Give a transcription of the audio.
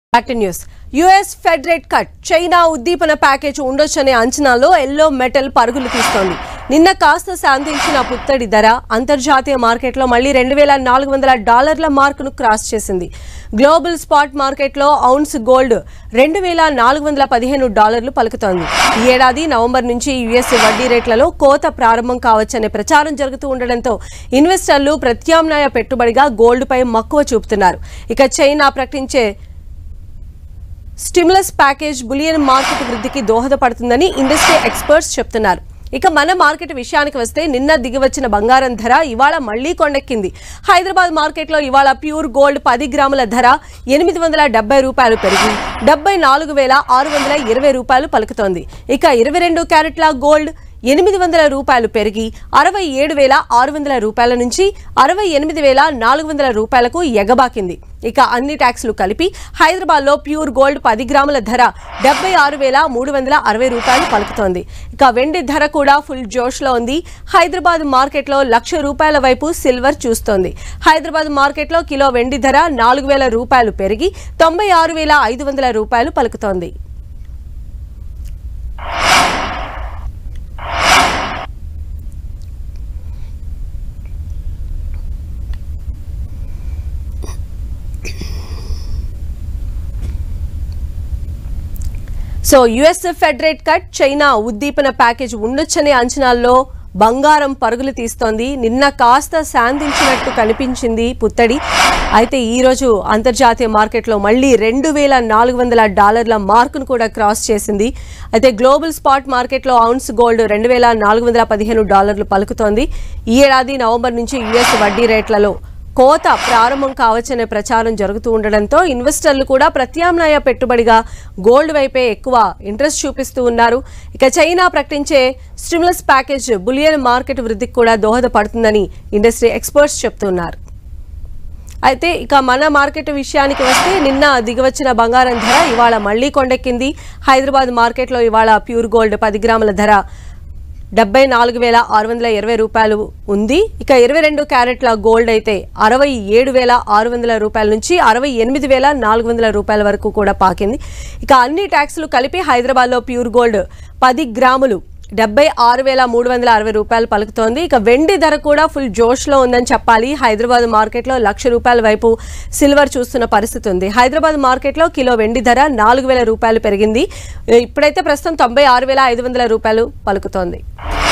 back news US Fed rate cut China ఉద్దీపన package ఉండొచ్చనే అంచనాలో ఎల్లో మెటల్ పరుగులు తీస్తోంది నిన్న కాస్త శాంతించిన పుత్తడి ధర అంతర్జాతీయ మార్కెట్లో మళ్లీ రెండు వేల నాలుగు వందల డాలర్ల మార్కును క్రాస్ చేసింది గ్లోబల్ స్పాట్ మార్కెట్లో ఔన్స్ గోల్డ్ రెండు వేల నాలుగు వందల పదిహేను డాలర్లు పలుకుతోంది ఈ ఏడాది నవంబర్ నుంచి యుఎస్ వడ్డీ రేట్లలో కోత ప్రారంభం కావచ్చనే ప్రచారం జరుగుతూ ఉండడంతో ఇన్వెస్టర్లు ప్రత్యామ్నాయ పెట్టుబడిగా గోల్డ్పై మక్కువ చూపుతున్నారు ఇక చైనా ప్రకటించే స్టిమ్యులస్ ప్యాకేజ్ బులియన్ మార్కెట్ వృద్ధికి దోహదపడుతుందని ఇండస్ట్రీ ఎక్స్పర్ట్స్ చెప్తున్నారు ఇక మన మార్కెట్ విషయానికి వస్తే నిన్న దిగివచ్చిన బంగారం ధర ఇవాళ మళ్లీ కొండెక్కింది హైదరాబాద్ మార్కెట్లో ఇవాళ ప్యూర్ గోల్డ్ పది గ్రాముల ధర ఎనిమిది వందల డెబ్బై రూపాయలు పెరిగి డెబ్బై నాలుగు వేల ఆరు వందల ఇరవై రూపాయలు పలుకుతోంది ఇక ఇరవై రెండు క్యారెట్ల గోల్డ్ ఎనిమిది వందల రూపాయలు పెరిగి అరవై ఏడు వేల ఆరు వందల రూపాయల నుంచి అరవై ఎనిమిది వేల నాలుగు వందల రూపాయలకు ఎగబాకింది ఇక అన్ని ట్యాక్స్లు కలిపి హైదరాబాద్లో ప్యూర్ గోల్డ్ పది గ్రాముల ధర డెబ్బై ఆరు వేల మూడు వందల అరవై రూపాయలు పలుకుతోంది ఇక వెండి ధర కూడా ఫుల్ జోష్లో ఉంది హైదరాబాద్ మార్కెట్లో లక్ష రూపాయల వైపు సిల్వర్ చూస్తోంది హైదరాబాద్ మార్కెట్లో కిలో వెండి ధర నాలుగు వేల రూపాయలు పెరిగి తొంభై ఆరు వేల ఐదు వందల రూపాయలు పలుకుతోంది so US Fed rate cut China ఉద్దీపన ప్యాకేజ్ ఉండొచ్చనే అంచనాల్లో బంగారం పరుగులు తీస్తోంది నిన్న కాస్త శాంతించినట్టు కనిపించింది పుత్తడి అయితే ఈ రోజు అంతర్జాతీయ మార్కెట్లో మళ్ళీ రెండు వేల నాలుగు వందల డాలర్ల మార్కును కూడా క్రాస్ చేసింది అయితే గ్లోబల్ స్పాట్ మార్కెట్లో ఔన్స్ గోల్డ్ రెండు వేల నాలుగు వందల పదిహేను డాలర్లు పలుకుతోంది ఈ ఏడాది నవంబర్ నుంచి యుఎస్ వడ్డీ రేట్లలో కోత ప్రారంభం కావచ్చనే ప్రచారం జరుగుతూ ఉండడంతో ఇన్వెస్టర్లు కూడా ప్రత్యామ్నాయ పెట్టుబడిగా గోల్డ్ వైపే ఎక్కువ ఇంట్రెస్ట్ చూపిస్తూ ఉన్నారు ఇక చైనా ప్రకటించే స్టిమ్యులస్ ప్యాకేజ్ బులియన్ మార్కెట్ వృద్ధికి కూడా దోహదపడుతుందని ఇండస్ట్రీ ఎక్స్పర్ట్స్ చెప్తున్నారు అయితే ఇక మన మార్కెట్ విషయానికి వస్తే నిన్న దిగవచ్చిన బంగారం ధర ఇవాళ మళ్లీ కొండెక్కింది హైదరాబాద్ మార్కెట్లో ఇవాళ ప్యూర్ గోల్డ్ పది గ్రాముల ధర డెబ్బై నాలుగు వేల ఆరు వందల ఇరవై రూపాయలు ఉంది ఇక ఇరవై రెండు క్యారెట్ల గోల్డ్ అయితే అరవై ఏడు వేల ఆరు వందల రూపాయల నుంచి అరవై ఎనిమిది వేల నాలుగు వందల రూపాయల వరకు కూడా పాకింది ఇక అన్ని ట్యాక్స్లు కలిపి హైదరాబాద్లో ప్యూర్ గోల్డ్ పది గ్రాములు డెబ్బై ఆరు వేల మూడు వందల అరవై రూపాయలు పలుకుతోంది ఇక వెండి ధర కూడా ఫుల్ జోష్లో ఉందని చెప్పాలి హైదరాబాద్ మార్కెట్లో లక్ష రూపాయల వైపు సిల్వర్ చూస్తున్న పరిస్థితి ఉంది హైదరాబాద్ మార్కెట్లో కిలో వెండి ధర నాలుగు వేల రూపాయలు పెరిగింది ఇప్పుడైతే ప్రస్తుతం తొంభై ఆరు వేల ఐదు వందల రూపాయలు పలుకుతోంది